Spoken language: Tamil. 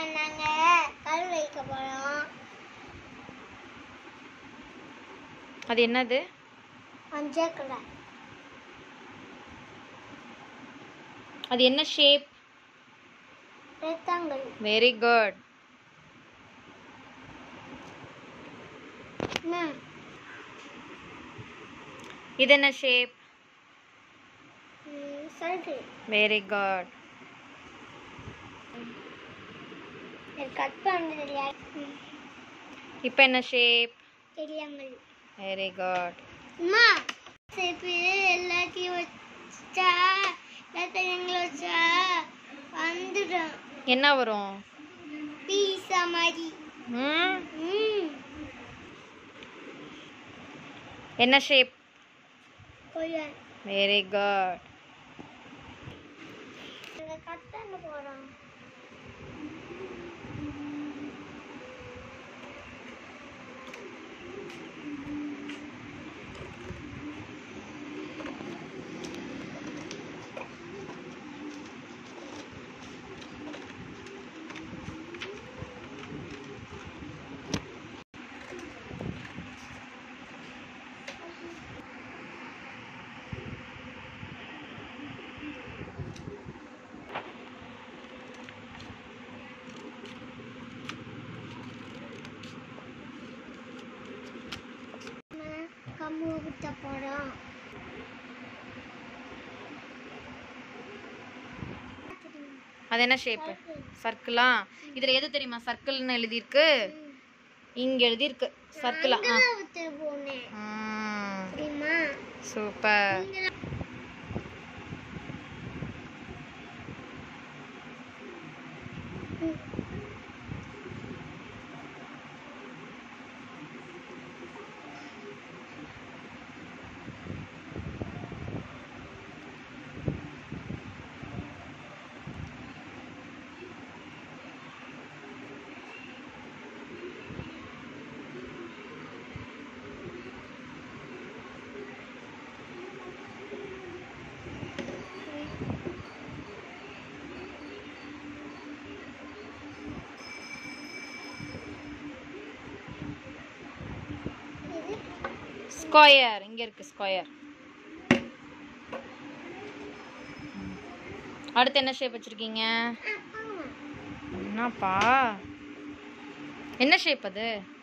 நாங்க கல் வைக்க போறோம் அது என்னது மஞ்சள் கலர் அது என்ன ஷேப் ரெத்தாங்கல் வெரி குட் என்ன இது என்ன ஷேப் ம், சொல்லு வெரி குட் எனக்கு கட் பண்ணது தெரியாது ம், இப்போ என்ன ஷேப் தெரியாமல் வெரி குட் அம்மா சேப்பு எல்லாத்தையும் வச்சா எல்லாத்தையும் எங்களை வச்சா வந்துடும் என்ன வரும் பீஸா மாதிரி ம் ம் என்ன ஷேப் கொய்யா வெரி குட் நாங்கள் கட் பண்ண போகிறோம் கம்பு குத்த போகிறோம் அது என்ன ஷேப்பு சர்க்கிளா இதில் எது தெரியுமா சர்க்கிள்னு எழுதியிருக்கு இங்கே எழுதியிருக்கு சர்க்கிளா ஆ ஊற்ற போனேன் ம், தெரியுமா சூப்பர் இது ஸ்கொயர் இங்கே இருக்கு ஸ்கொயர் அடுத்து என்ன ஷேப் வச்சிருக்கீங்க ஆ, ஆமா. என்னப்பா என்ன ஷேப் அது